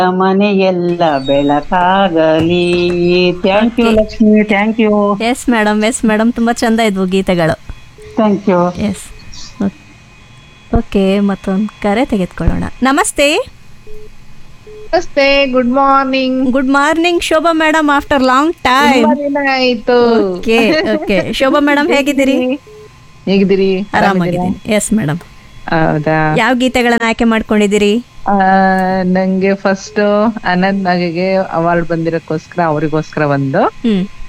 ಮನೆಯೆಲ್ಲ ಬೆಳಕಾಗಲಿ thank you Lakshmi thank you yes madam yes madam ತುಂಬ ಚಂದ ಇದ್ವು ಗೀತೆಗಳು ಥ್ಯಾಂಕ್ ಯು ಎಸ್ ಓಕೆ ಮತ್ತೊಂದು ಕರೆ ತೆಗೆದುಕೊಳ್ಳೋಣ ನಮಸ್ತೆ ನಮಸ್ತೆ good morning good morning Shobha madam after long time ದಿನ ಆಯ್ತು ಓಕೆ ಓಕೆ ಶೋಭಾ ಮೇಡಮ್ ಹೇಗಿದ್ದೀರಿ ಹೇಗಿದ್ದೀರಿ ಆರಾಮಾಗಿದ್ದೀನಿ ಎಸ್ ಮೇಡಮ್ ಹೌದಾ ಯಾವ ಗೀತೆಗಳನ್ನ ಆಯ್ಕೆ ಮಾಡ್ಕೊಂಡಿದ್ದೀರಿ ಆ, ನಂಗೆ ಫಸ್ಟ್ ಅನಂತ್ ನಾಗಿಗೆ ಅವಾರ್ಡ್ ಬಂದಿರೋಕ್ಕೋಸ್ಕರ ಅವರಿಗೋಸ್ಕರ ಒಂದು ಹ್ಮ್